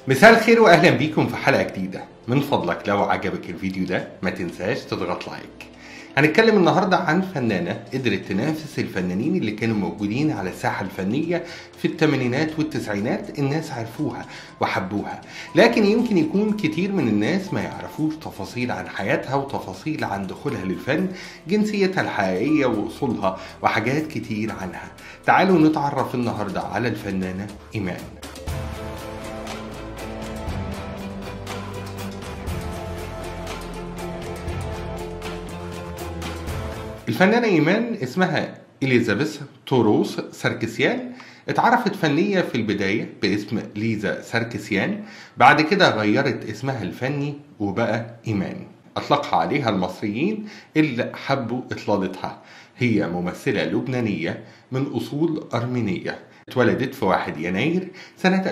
مساء الخير واهلا بيكم في حلقه جديده من فضلك لو عجبك الفيديو ده ما تنساش تضغط لايك هنتكلم النهارده عن فنانه قدرت تنافس الفنانين اللي كانوا موجودين على الساحه الفنيه في الثمانينات والتسعينات الناس عرفوها وحبوها لكن يمكن يكون كتير من الناس ما يعرفوش تفاصيل عن حياتها وتفاصيل عن دخولها للفن جنسيتها الحقيقيه واصولها وحاجات كتير عنها تعالوا نتعرف النهارده على الفنانه ايمان الفنانة إيمان اسمها إليزابيث توروس ساركسيان اتعرفت فنية في البداية باسم ليزا ساركسيان بعد كده غيرت اسمها الفني وبقى إيمان أطلقها عليها المصريين اللي حبوا إطلالتها هي ممثلة لبنانية من أصول أرمينية اتولدت في 1 يناير سنة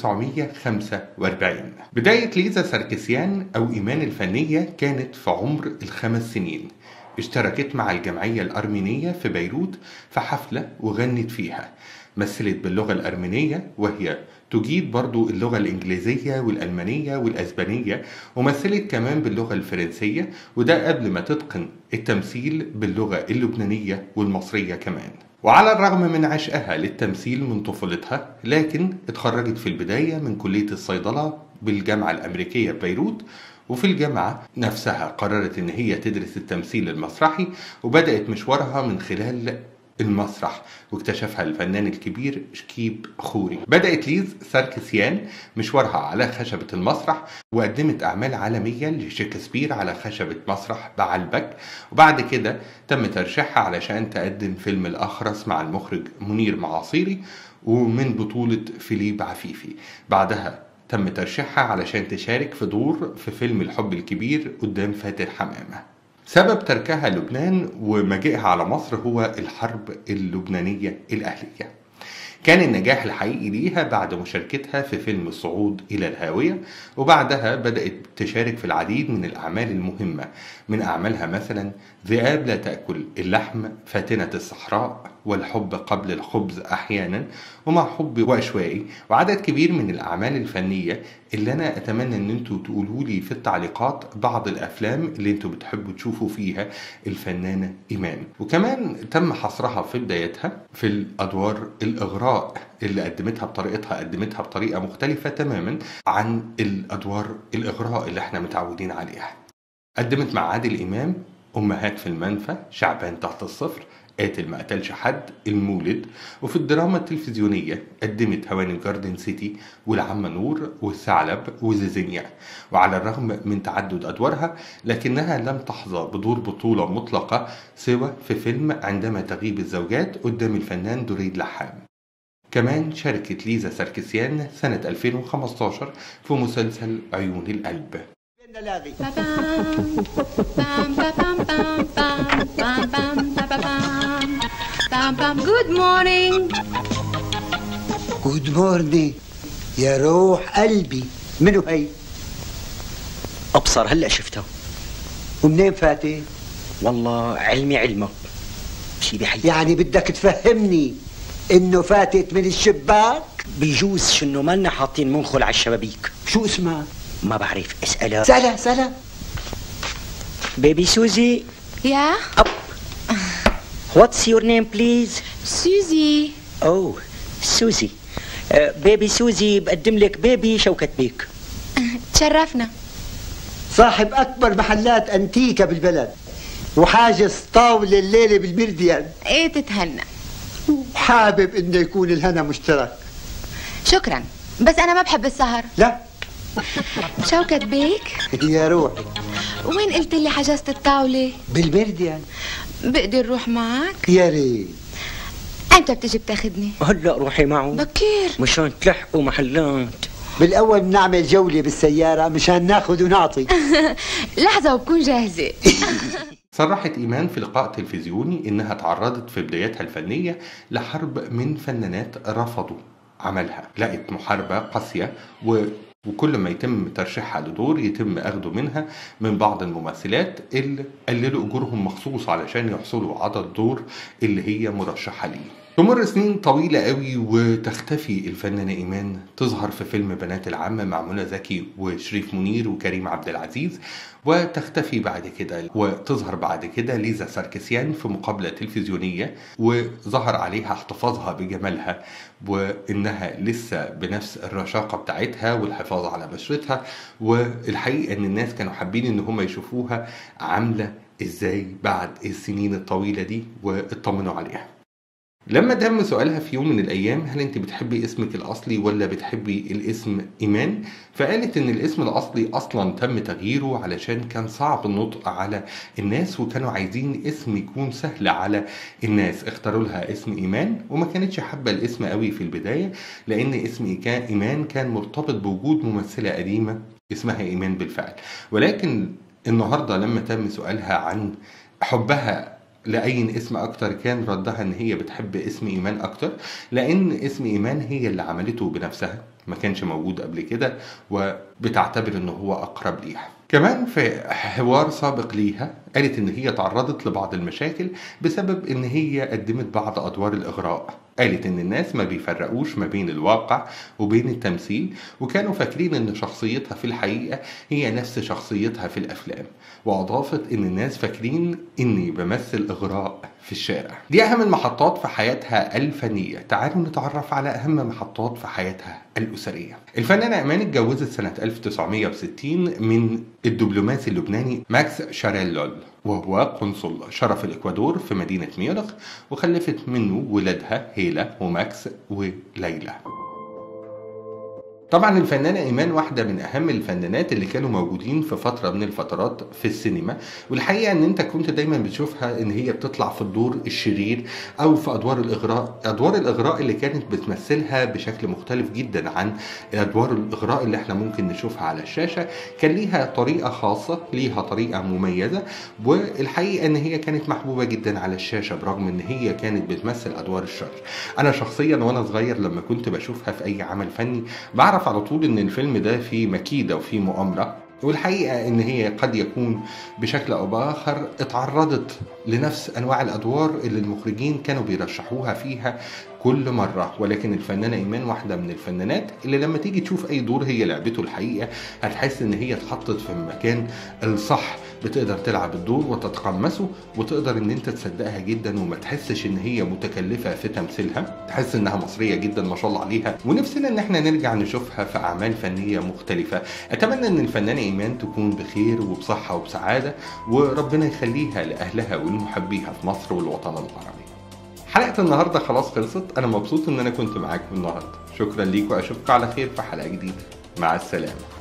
1945 بداية ليزا ساركسيان أو إيمان الفنية كانت في عمر الخمس سنين اشتركت مع الجمعية الأرمينية في بيروت في حفلة وغنت فيها مثلت باللغة الأرمينية وهي تجيد برضو اللغة الإنجليزية والألمانية والأسبانية ومثلت كمان باللغة الفرنسية وده قبل ما تتقن التمثيل باللغة اللبنانية والمصرية كمان وعلى الرغم من عشقها للتمثيل من طفولتها لكن اتخرجت في البداية من كلية الصيدلة بالجامعة الأمريكية ببيروت وفي الجامعة نفسها قررت إن هي تدرس التمثيل المسرحي وبدأت مشوارها من خلال المسرح واكتشفها الفنان الكبير شكيب خوري بدأت ليز ساركسيان مشوارها على خشبة المسرح وقدمت أعمال عالمية لشكسبير على خشبة مسرح بعلبك وبعد كده تم ترشيحها علشان تقدم فيلم الأخرس مع المخرج منير معاصيري ومن بطولة فيليب عفيفي بعدها تم ترشيحها علشان تشارك في دور في فيلم الحب الكبير قدام فاتن حمامة سبب تركها لبنان ومجيئها على مصر هو الحرب اللبنانية الأهلية كان النجاح الحقيقي ليها بعد مشاركتها في فيلم الصعود إلى الهاوية وبعدها بدأت تشارك في العديد من الأعمال المهمة من أعمالها مثلا ذئاب لا تأكل اللحم فاتنة الصحراء والحب قبل الخبز أحيانا ومع حب وأشوائي وعدد كبير من الأعمال الفنية اللي أنا أتمنى أن انتوا تقولوا لي في التعليقات بعض الأفلام اللي انتوا بتحبوا تشوفوا فيها الفنانة إيمان وكمان تم حصرها في بدايتها في الأدوار الإغراء اللي قدمتها بطريقتها قدمتها بطريقة مختلفة تماما عن الأدوار الإغراء اللي احنا متعودين عليها قدمت مع عادل إمام أمهات في المنفى شعبان تحت الصفر قاتل ما قتلش حد المولد وفي الدراما التلفزيونية قدمت هواني جاردن سيتي والعمة نور والثعلب وزيزينيا وعلى الرغم من تعدد أدوارها لكنها لم تحظى بدور بطولة مطلقة سوى في فيلم عندما تغيب الزوجات قدام الفنان دريد لحام كمان شاركت ليزا ساركسيان سنة 2015 في مسلسل عيون القلب Good morning. جود مورنينج يا روح قلبي منو هي ابصر هلا شفتها ومنين فاتي والله علمي علمك شي بحي يعني بدك تفهمني انه فاتت من الشباك بيجوز شنو مالنا حاطين منخل على الشبابيك شو اسمها ما بعرف اسالها سلا سلا بيبي سوزي Yeah? اب واتس يور نيم بليز Susie. اوه سوزي آه، بيبي سوزي بقدم لك بيبي شوكة بيك تشرفنا. صاحب اكبر محلات انتيكا بالبلد وحاجز طاولة الليلة بالمرديان ايه تتهنى. وحابب انه يكون الهنا مشترك شكرا. بس انا ما بحب السهر. لا شوكت بيك يا روحي وين قلت لي حجزت الطاولة؟ بالمرديان بقدر روح معك؟ يا ريت امتى بتجي بتاخدني؟ هلا روحي معه بكير. مشان تلحقوا محلات بالاول بنعمل جولة بالسيارة مشان ناخذ ونعطي لحظة وبكون جاهزة. صرحت إيمان في لقاء تلفزيوني إنها تعرضت في بداياتها الفنية لحرب من فنانات رفضوا عملها لقت محاربة قاسية و وكل ما يتم ترشيحها لدور يتم اخده منها من بعض الممثلات اللي قللوا اجورهم مخصوص علشان يحصلوا على الدور اللي هي مرشحه ليه تمر سنين طويلة قوي وتختفي الفنانة إيمان تظهر في فيلم بنات العم مع منى زكي وشريف منير وكريم عبد العزيز وتختفي بعد كده وتظهر بعد كده ليزا ساركسيان في مقابلة تلفزيونية وظهر عليها احتفاظها بجمالها وإنها لسه بنفس الرشاقة بتاعتها والحفاظ على بشرتها والحقيقة إن الناس كانوا حابين إن هم يشوفوها عاملة إزاي بعد السنين الطويلة دي واطمنوا عليها لما تم سؤالها في يوم من الايام هل انت بتحبي اسمك الاصلي ولا بتحبي الاسم ايمان فقالت ان الاسم الاصلي اصلا تم تغييره علشان كان صعب النطق على الناس وكانوا عايزين اسم يكون سهل على الناس اختاروا لها اسم ايمان وما كانتش حابه الاسم قوي في البدايه لان اسم ايمان كان مرتبط بوجود ممثله قديمه اسمها ايمان بالفعل ولكن النهارده لما تم سؤالها عن حبها لأي اسم أكتر كان ردها إن هي بتحب اسم إيمان أكتر لأن اسم إيمان هي اللي عملته بنفسها ما كانش موجود قبل كده وبتعتبر إن هو أقرب ليها كمان في حوار سابق ليها قالت إن هي تعرضت لبعض المشاكل بسبب إن هي قدمت بعض أدوار الإغراء قالت إن الناس ما بيفرقوش ما بين الواقع وبين التمثيل وكانوا فاكرين إن شخصيتها في الحقيقة هي نفس شخصيتها في الأفلام وأضافت إن الناس فاكرين إني بمثل إغراء في الشارع دي أهم المحطات في حياتها الفنية تعالوا نتعرف على أهم محطات في حياتها الأسرية الفنانة إيمان اتجوزت سنة 1960 من الدبلوماسي اللبناني ماكس شاريلول وهو قنصل شرف الإكوادور في مدينة ميونخ وخلفت منه ولادها هيلا وماكس وليلى طبعا الفنانة إيمان واحدة من أهم الفنانات اللي كانوا موجودين في فترة من الفترات في السينما والحقيقة إن أنت كنت دايما بتشوفها إن هي بتطلع في الدور الشرير أو في أدوار الإغراء أدوار الإغراء اللي كانت بتمثلها بشكل مختلف جدا عن أدوار الإغراء اللي احنا ممكن نشوفها على الشاشة كان ليها طريقة خاصة ليها طريقة مميزة والحقيقة إن هي كانت محبوبة جدا على الشاشة برغم إن هي كانت بتمثل أدوار الشر أنا شخصيا وأنا صغير لما كنت بشوفها في أي عمل فني بعرف على طول ان الفيلم ده فيه مكيدة وفيه مؤامرة والحقيقة ان هي قد يكون بشكل او باخر اتعرضت لنفس انواع الادوار اللي المخرجين كانوا بيرشحوها فيها كل مرة ولكن الفنانة إيمان واحدة من الفنانات اللي لما تيجي تشوف أي دور هي لعبته الحقيقة هتحس إن هي اتحطت في المكان الصح بتقدر تلعب الدور وتتقمصه وتقدر إن أنت تصدقها جدا وما تحسش إن هي متكلفة في تمثيلها تحس إنها مصرية جدا ما شاء الله عليها ونفسنا إن إحنا نرجع نشوفها في أعمال فنية مختلفة أتمنى إن الفنانة إيمان تكون بخير وبصحة وبسعادة وربنا يخليها لأهلها ولمحبيها في مصر والوطن العربي حلقة النهاردة خلاص خلصت أنا مبسوط إن أنا كنت معاكم النهاردة شكرا ليكم وأشوفكم على خير في حلقة جديدة مع السلامة